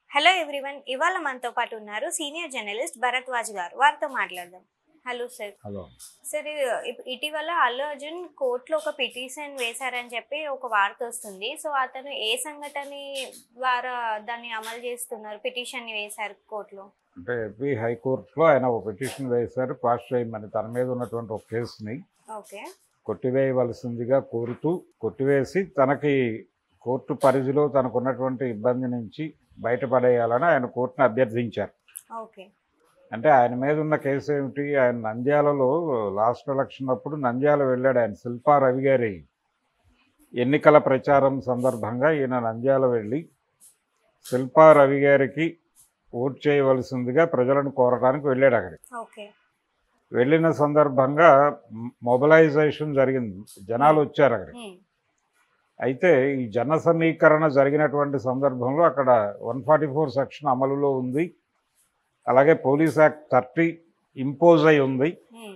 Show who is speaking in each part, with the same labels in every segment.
Speaker 1: Hello everyone ఇవాళ మనతో పాటు ఉన్నారు సీనియర్ జర్నలిస్ట్ భరద్వాజ్ గారు వారితో మాట్లాడదాం హలో సార్
Speaker 2: హలో
Speaker 1: సార్ ఇప్- ఇటీవల అల్లు అర్జున్ కోర్టులో ఒక పిటిషన్ వేశారని చెప్పి ఒక వార్త వస్తుంది సో అతను ఏ సంఘటన ద్వారా దాన్ని అమలు చేస్తున్నారు పిటిషన్ వేశారు కోర్టులో
Speaker 2: అంటే ఏపీ హైకోర్టులో ఆయన ఒక పిటిషన్ వేశారు క్వాష్ చేయమని తన మీద ఉన్నటువంటి ఒక కేసుని
Speaker 1: ఓకే
Speaker 2: కొట్టివేయవలసిందిగా కోరుతూ కొట్టివేసి తనకి కోర్టు పరిధిలో తనకున్నటువంటి ఇబ్బంది నుంచి బయటపడేయాలని ఆయన కోర్టును అభ్యర్థించారు
Speaker 1: ఓకే
Speaker 2: అంటే ఆయన మీద ఉన్న కేసు ఏమిటి ఆయన నంద్యాలలో లాస్ట్ ఎలక్షన్ అప్పుడు నంద్యాల వెళ్ళాడు ఆయన శిల్పా రవి గారి ఎన్నికల ప్రచారం సందర్భంగా ఈయన నంద్యాల వెళ్ళి శిల్పా రవి గారికి ఓట్ చేయవలసిందిగా ప్రజలను కోరడానికి వెళ్ళాడు అక్కడికి
Speaker 1: ఓకే
Speaker 2: వెళ్ళిన సందర్భంగా మొబిలైజేషన్ జరిగింది జనాలు వచ్చారు అక్కడికి
Speaker 1: ఉమ్,
Speaker 2: అయితే ఈ జన సమీకరణ జరిగినటువంటి సందర్భంలో అక్కడ వన్ ఫార్టీ ఫోర్ సెక్షన్ అమలులో ఉంది అలాగే పోలీస్ యాక్ట్ థర్టీ ఇంపోజ్ అయి ఉంది
Speaker 1: ఉమ్,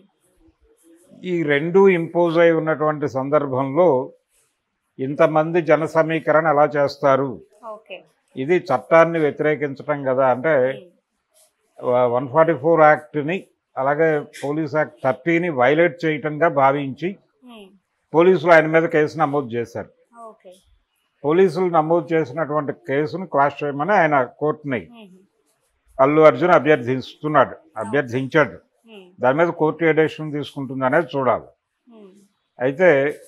Speaker 2: ఈ రెండు ఇంపోజ్ అయి ఉన్నటువంటి సందర్భంలో ఇంతమంది జన సమీకరణ ఎలా చేస్తారు
Speaker 1: ఓకే
Speaker 2: ఇది చట్టాన్ని వ్యతిరేకించటం కదా అంటే
Speaker 1: ఉమ్,
Speaker 2: వన్ ఫార్టీ ఫోర్ యాక్ట్ని అలాగే పోలీస్ యాక్ట్ థర్టీని వైలేట్ చేయటంగా భావించి
Speaker 1: ఉమ్,
Speaker 2: పోలీసులు ఆయన మీద కేసు నమోదు చేశారు
Speaker 1: ఓకే
Speaker 2: పోలీసులు నమోదు చేసినటువంటి కేసును క్వాష్ చేయమని ఆయన కోర్టుని
Speaker 1: ఉమ్,
Speaker 2: అల్లు అర్జున్ అభ్యర్థిస్తున్నాడు అభ్యర్థించాడు
Speaker 1: ఉమ్,
Speaker 2: దాని మీద కోర్టు ఏ డెసిషన్ తీసుకుంటుంది అనేది చూడాలి
Speaker 1: ఉమ్,
Speaker 2: అయితే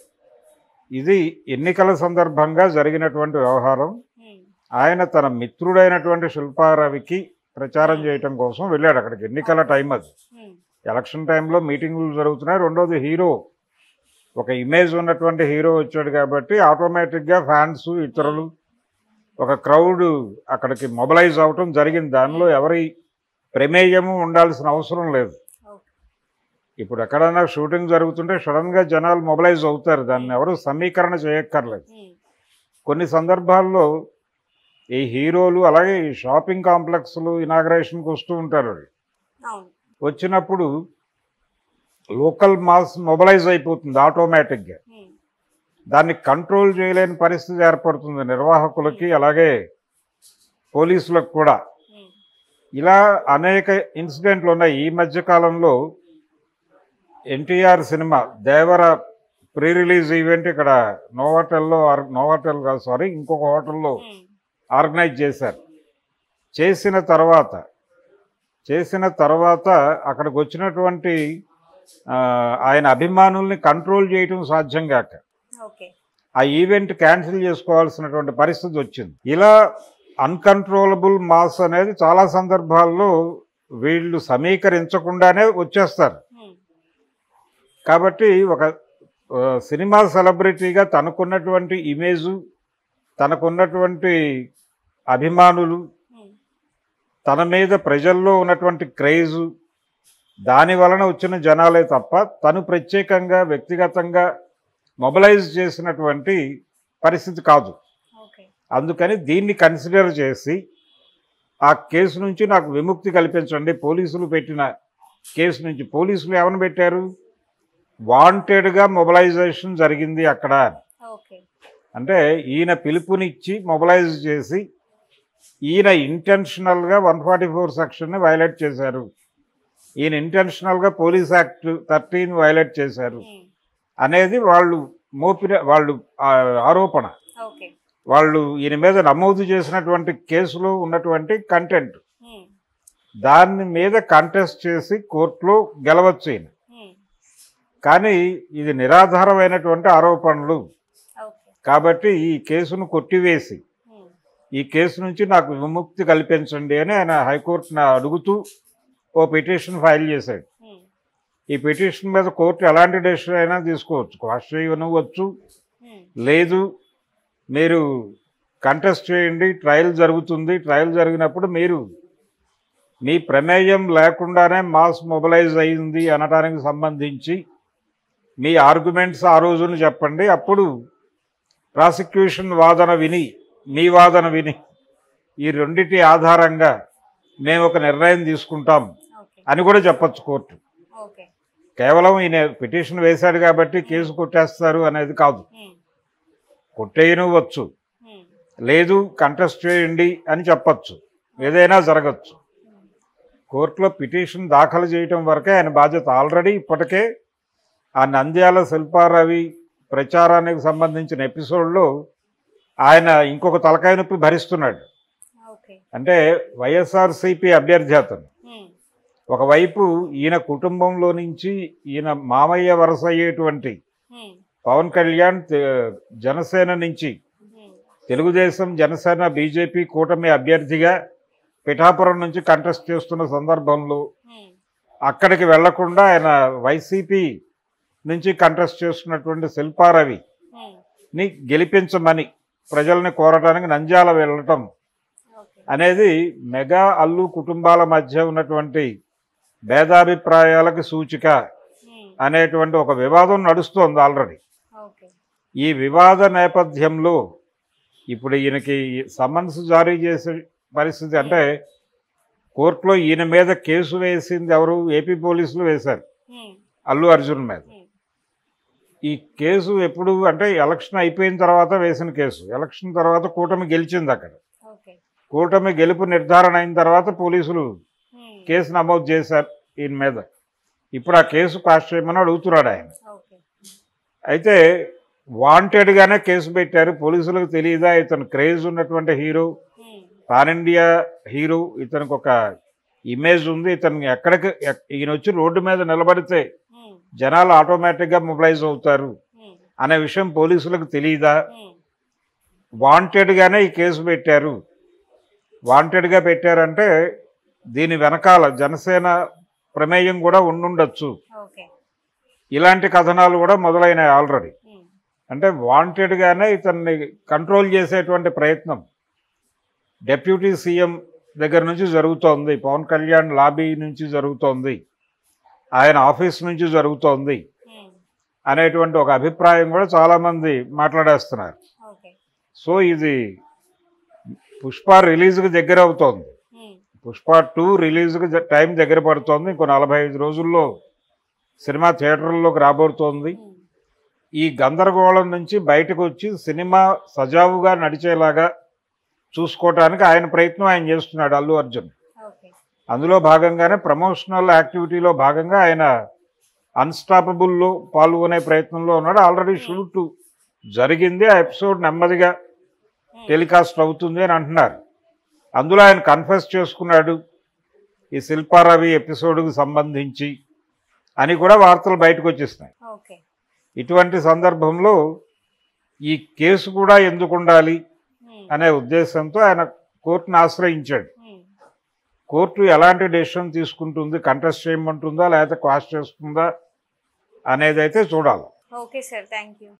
Speaker 2: ఇది ఎన్నికల సందర్భంగా జరిగినటువంటి వ్యవహారం
Speaker 1: ఉమ్,
Speaker 2: ఆయన తన మిత్రుడైనటువంటి శిల్పారవికి ప్రచారం చేయటం కోసం వెళ్ళాడు అక్కడికి ఎన్నికల టైం అది
Speaker 1: ఉమ్,
Speaker 2: ఎలక్షన్ టైంలో మీటింగులు జరుగుతున్నాయి రెండోది హీరో ఒక ఇమేజ్ ఉన్నటువంటి హీరో వచ్చాడు కాబట్టి ఆటోమేటిక్గా ఫ్యాన్స్ ఇతరులు ఒక క్రౌడ్ అక్కడికి మొబలైజ్ అవటం జరిగింది దానిలో ఎవరి ప్రమేయము ఉండాల్సిన అవసరం లేదు
Speaker 1: ఓకే
Speaker 2: ఇప్పుడు ఎక్కడైనా షూటింగ్ జరుగుతుంటే సడన్గా జనాలు మొబలైజ్ అవుతారు దాన్ని ఎవరు సమీకరణ చేయక్కర్లేదు
Speaker 1: ఉమ్,
Speaker 2: కొన్ని సందర్భాల్లో ఈ హీరోలు అలాగే ఈ షాపింగ్ కాంప్లెక్స్లు ఇనాగ్రేషన్కి వస్తూ ఉంటారు వాళ్ళు.
Speaker 1: అవును
Speaker 2: వచ్చినప్పుడు లోకల్ మాస్ మొబలైజ్ అయిపోతుంది ఆటోమేటిక్గా
Speaker 1: ఉమ్,
Speaker 2: దాన్ని కంట్రోల్ చేయలేని పరిస్థితి ఏర్పడుతుంది నిర్వాహకులకి అలాగే పోలీసులకు కూడా
Speaker 1: ఉమ్,
Speaker 2: ఇలా అనేక ఇన్సిడెంట్లు ఉన్నాయి ఈ మధ్య కాలంలో NTR cinema Devara pre release event ఇక్కడ నోవాటెల్లో ఆర్- నోవాటెల్ కాదు సారీ ఇంకొక హోటల్లో
Speaker 1: ఉమ్,
Speaker 2: ఆర్గనైజ్ చేశారు చేసిన తర్వాత చేసిన తర్వాత అక్కడికి వచ్చినటువంటి ఆ, ఆయన అభిమానుల్ని కంట్రోల్ చేయటం సాధ్యం కాక
Speaker 1: ఓకే
Speaker 2: ఆ ఈవెంట్ క్యాన్సిల్ చేసుకోవాల్సినటువంటి పరిస్థితి వచ్చింది ఇలా అన్కంట్రోలబుల్ మాస్ అనేది చాలా సందర్భాల్లో వీళ్ళు సమీకరించకుండానే వచ్చేస్తారు
Speaker 1: ఉమ్,
Speaker 2: కాబట్టి ఒక ఆ, సినిమా సెలబ్రిటీగా తనకున్నటువంటి ఇమేజు తనకున్నటువంటి అభిమానులు
Speaker 1: ఉమ్,
Speaker 2: తన మీద ప్రజల్లో ఉన్నటువంటి క్రేజు దాని వలన వచ్చిన జనాలే తప్ప తను ప్రత్యేకంగా వ్యక్తిగతంగా మొబలైజ్ చేసినటువంటి పరిస్థితి కాదు
Speaker 1: ఓకే
Speaker 2: అందుకని దీన్ని కన్సిడర్ చేసి ఆ కేసు నుంచి నాకు విముక్తి కల్పించండి పోలీసులు పెట్టిన కేసు నుంచి పోలీసులు ఏమని పెట్టారు వాంటెడ్గా మొబలైజేషన్ జరిగింది అక్కడ
Speaker 1: ఓకే
Speaker 2: అంటే ఈయన పిలుపునిచ్చి మొబలైజ్ చేసి ఈయన ఇంటెన్షనల్గా వన్ ఫార్టీ ఫోర్ సెక్షన్ని వైలేట్ చేశారు ఈయన ఇంటెన్షనల్గా పోలీస్ యాక్ట్ థర్టీన్ వైలేట్ చేశారు
Speaker 1: ఉమ్,
Speaker 2: అనేది వాళ్ళు మోపిన వాళ్ళు ఆ, ఆరోపణ
Speaker 1: ఓకే
Speaker 2: వాళ్ళు ఈయన మీద నమోదు చేసినటువంటి కేసులో ఉన్నటువంటి కంటెంట్
Speaker 1: ఉమ్,
Speaker 2: దాని మీద కంటెస్ట్ చేసి కోర్టులో గెలవచ్చు ఈయన
Speaker 1: ఉమ్,
Speaker 2: కానీ ఇది నిరాధారమైనటువంటి ఆరోపణలు
Speaker 1: ఓకే
Speaker 2: కాబట్టి ఈ కేసును కొట్టివేసి
Speaker 1: ఉమ్,
Speaker 2: ఈ కేసు నుంచి నాకు విముక్తి కల్పించండి అని ఆయన హైకోర్టును అడుగుతూ ఓ పిటిషన్ ఫైల్ చేశాడు
Speaker 1: ఉమ్,
Speaker 2: ఈ పిటిషన్ మీద కోర్టు ఎలాంటి డెసిషన్ అయినా తీసుకోవచ్చు క్వాష్ చేయనివ్వచ్చు
Speaker 1: ఉమ్,
Speaker 2: లేదు మీరు కంటెస్ట్ చేయండి ట్రయల్ జరుగుతుంది ట్రయల్ జరిగినప్పుడు మీరు మీ ప్రమేయం లేకుండానే మాస్ మొబలైజ్ అయింది అనడానికి సంబంధించి మీ ఆర్గ్యుమెంట్స్ ఆ రోజున చెప్పండి అప్పుడు ప్రాసిక్యూషన్ వాదన విని మీ వాదన విని ఈ రెండిటి ఆధారంగా మేము ఒక నిర్ణయం తీసుకుంటాం
Speaker 1: ఓకే
Speaker 2: అని కూడా చెప్పొచ్చు కోర్టు
Speaker 1: ఓకే
Speaker 2: కేవలం ఈయన పిటిషన్ వేశాడు కాబట్టి కేసు కొట్టేస్తారు అనేది కాదు
Speaker 1: ఉమ్,
Speaker 2: కొట్టేయనివ్వచ్చు
Speaker 1: ఉమ్,
Speaker 2: లేదు కంటెస్ట్ చేయండి అని చెప్పచ్చు ఏదైనా జరగచ్చు కోర్టులో పిటిషన్ దాఖలు చేయటం వరకే ఆయన బాధ్యత ఆల్రెడీ ఇప్పటికే ఆ నంద్యాల శిల్పారవి ప్రచారానికి సంబంధించిన ఎపిసోడ్లో ఆయన ఇంకొక తలకాయ నొప్పి భరిస్తున్నాడు
Speaker 1: ఓకే
Speaker 2: అంటే వైఎస్ఆర్సీపీ అభ్యర్థి అతను ఒకవైపు ఈయన కుటుంబంలో నుంచి ఈయన మామయ్య వరస అయ్యేటువంటి పవన్ కళ్యాణ్ తె- జనసేన నుంచి తెలుగుదేశం జనసేన బీజేపీ కూటమి అభ్యర్థిగా పిఠాపురం నుంచి కంటెస్ట్ చేస్తున్న సందర్భంలో అక్కడికి వెళ్లకుండా ఆయన వైసీపీ నుంచి కంటెస్ట్ చేస్తున్నటువంటి శిల్పారవిని గెలిపించమని ప్రజల్ని కోరటానికి నంద్యాల వెళ్ళటం
Speaker 1: ఓకే
Speaker 2: అనేది మెగా అల్లు కుటుంబాల మధ్య ఉన్నటువంటి భేదాభిప్రాయాలకు సూచిక అనేటువంటి ఒక వివాదం నడుస్తోంది ఆల్రెడీ
Speaker 1: ఓకే
Speaker 2: ఈ వివాద నేపథ్యంలో ఇప్పుడు ఈయనకి సమన్స్ జారీ చేసే పరిస్థితి అంటే కోర్టులో ఈయన మీద కేసు వేసింది ఎవరు ఏపీ పోలీసులు వేశారు అల్లు అర్జున్ మీద ఈ కేసు ఎప్పుడు అంటే ఎలక్షన్ అయిపోయిన తర్వాత వేసిన కేసు ఎలక్షన్ తర్వాత కూటమి గెలిచింది అక్కడ
Speaker 1: ఓకే
Speaker 2: కూటమి గెలుపు నిర్ధారణ అయిన తర్వాత పోలీసులు కేసు నమోదు చేశారు ఈయన మీద ఇప్పుడు ఆ కేసు పాస్ చేయమని అడుగుతున్నాడు ఆయన
Speaker 1: ఓకే
Speaker 2: అయితే వాంటెడ్గానే కేసు పెట్టారు పోలీసులకు తెలియదా ఇతను క్రేజ్ ఉన్నటువంటి హీరో పాన్ ఇండియా హీరో ఇతనికి ఒక ఇమేజ్ ఉంది ఇతను ఎక్కడికి ఎక్- ఈయన వచ్చి రోడ్డు మీద నిలబడితే జనాలు ఆటోమేటిక్గా మొబిలైజ్ అవుతారు అనే విషయం పోలీసులకు తెలియదా వాంటెడ్గానే ఈ కేసు పెట్టారు వాంటెడ్గా పెట్టారంటే దీని వెనకాల జనసేన ప్రమేయం కూడా ఉండుండొచ్చు
Speaker 1: ఓకే
Speaker 2: ఇలాంటి కథనాలు కూడా మొదలైనాయి ఆల్రెడీ అంటే వాంటెడ్గానే ఇతన్ని కంట్రోల్ చేసేటువంటి ప్రయత్నం డెప్యూటీ సీఎం దగ్గర నుంచి జరుగుతోంది పవన్ కళ్యాణ్ లాబీ నుంచి జరుగుతోంది ఆయన ఆఫీస్ నుంచి జరుగుతోంది అనేటువంటి ఒక అభిప్రాయం కూడా చాలామంది మాట్లాడేస్తున్నారు
Speaker 1: ఓకే
Speaker 2: సో ఇది పుష్ప రిలీజ్కి దగ్గర అవుతోంది పుష్ప టూ రిలీజ్కి జ- టైం దగ్గర పడుతోంది ఇంకో నలభై ఐదు రోజుల్లో సినిమా థియేటర్లోకి రాబోతోంది ఈ గందరగోళం నుంచి బయటకు వచ్చి సినిమా సజావుగా నడిచేలాగా చూసుకోవటానికి ఆయన ప్రయత్నం ఆయన చేస్తున్నాడు అల్లు అర్జున్
Speaker 1: ఓకే
Speaker 2: అందులో భాగంగానే ప్రమోషనల్ యాక్టివిటీలో భాగంగా ఆయన అన్స్టాపబుల్లో పాల్గొనే ప్రయత్నంలో ఉన్నాడు ఆల్రెడీ షూట్ జరిగింది ఆ ఎపిసోడ్ నెమ్మదిగా టెలికాస్ట్ అవుతుంది అని అంటున్నారు అందులో ఆయన కన్ఫెస్ చేసుకున్నాడు ఈ శిల్పారవి ఎపిసోడ్కి సంబంధించి అని కూడా వార్తలు బయటకు వచ్చేస్తున్నాయి
Speaker 1: ఓకే
Speaker 2: ఇటువంటి సందర్భంలో ఈ కేసు కూడా ఎందుకు ఉండాలి అనే ఉద్దేశంతో ఆయన కోర్టును ఆశ్రయించాడు కోర్టు ఎలాంటి డెసిషన్ తీసుకుంటుంది కంటెస్ట్ చేయమంటుందా లేకపోతే క్వాష్ చేస్తుందా అనేది అయితే చూడాలి
Speaker 1: ఓకే సార్ థ్యాంక్ యూ